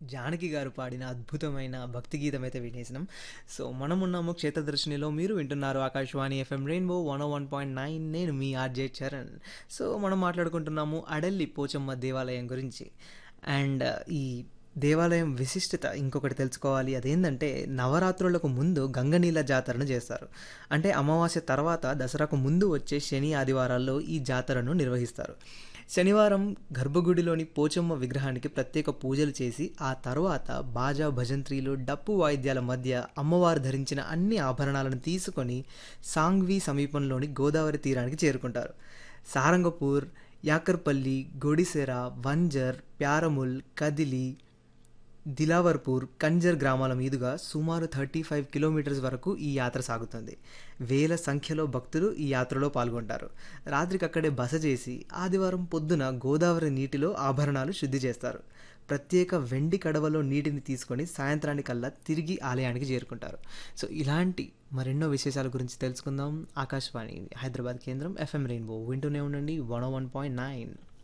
జానకి గారు పాడిన అద్భుతమైన భక్తి గీతం అయితే వినేసినాం సో మనం ఉన్నాము క్షేత్రదర్శినిలో మీరు వింటున్నారు Akashvani FM rainbow one one point nine నేను మీ ఆర్జే చరణ్ సో మనం మాట్లాడుకుంటున్నాము అడల్లి పోచమ్మ దేవాలయం గురించి అండ్ ఈ దేవాలయం విశిష్టత ఇంకొకటి తెలుసుకోవాలి అదేంటంటే నవరాత్రులకు ముందు గంగనీల జాతరను చేస్తారు అంటే అమావాస్య తర్వాత దసరాకు ముందు వచ్చే శని ఆదివారాల్లో ఈ జాతరను నిర్వహిస్తారు శనివారం గర్భగుడిలోని పోచమ్మ విగ్రహానికి ప్రత్యేక పూజలు చేసి ఆ తర్వాత బాజా భజంత్రీలు డప్పు వాయిద్యాల మధ్య అమ్మవారు ధరించిన అన్ని ఆభరణాలను తీసుకొని సాంగ్వి సమీపంలోని గోదావరి తీరానికి చేరుకుంటారు సారంగపూర్ యాకర్పల్లి గొడిసెర వంజర్ ప్యారముల్ కదిలి దిలావర్పూర్ కంజర్ గ్రామాల మీదుగా సుమారు థర్టీ ఫైవ్ కిలోమీటర్స్ వరకు ఈ యాత్ర సాగుతుంది వేల సంఖ్యలో భక్తులు ఈ యాత్రలో పాల్గొంటారు రాత్రికి అక్కడే బస చేసి ఆదివారం పొద్దున గోదావరి నీటిలో ఆభరణాలు శుద్ధి చేస్తారు ప్రత్యేక వెండి కడవలో నీటిని తీసుకొని సాయంత్రానికల్లా తిరిగి ఆలయానికి చేరుకుంటారు సో ఇలాంటి మరెన్నో విశేషాల గురించి తెలుసుకుందాం ఆకాశవాణి హైదరాబాద్ కేంద్రం ఎఫ్ఎం రెయిన్బో వింటూనే ఉండండి వన్ వన్ పాయింట్ నైన్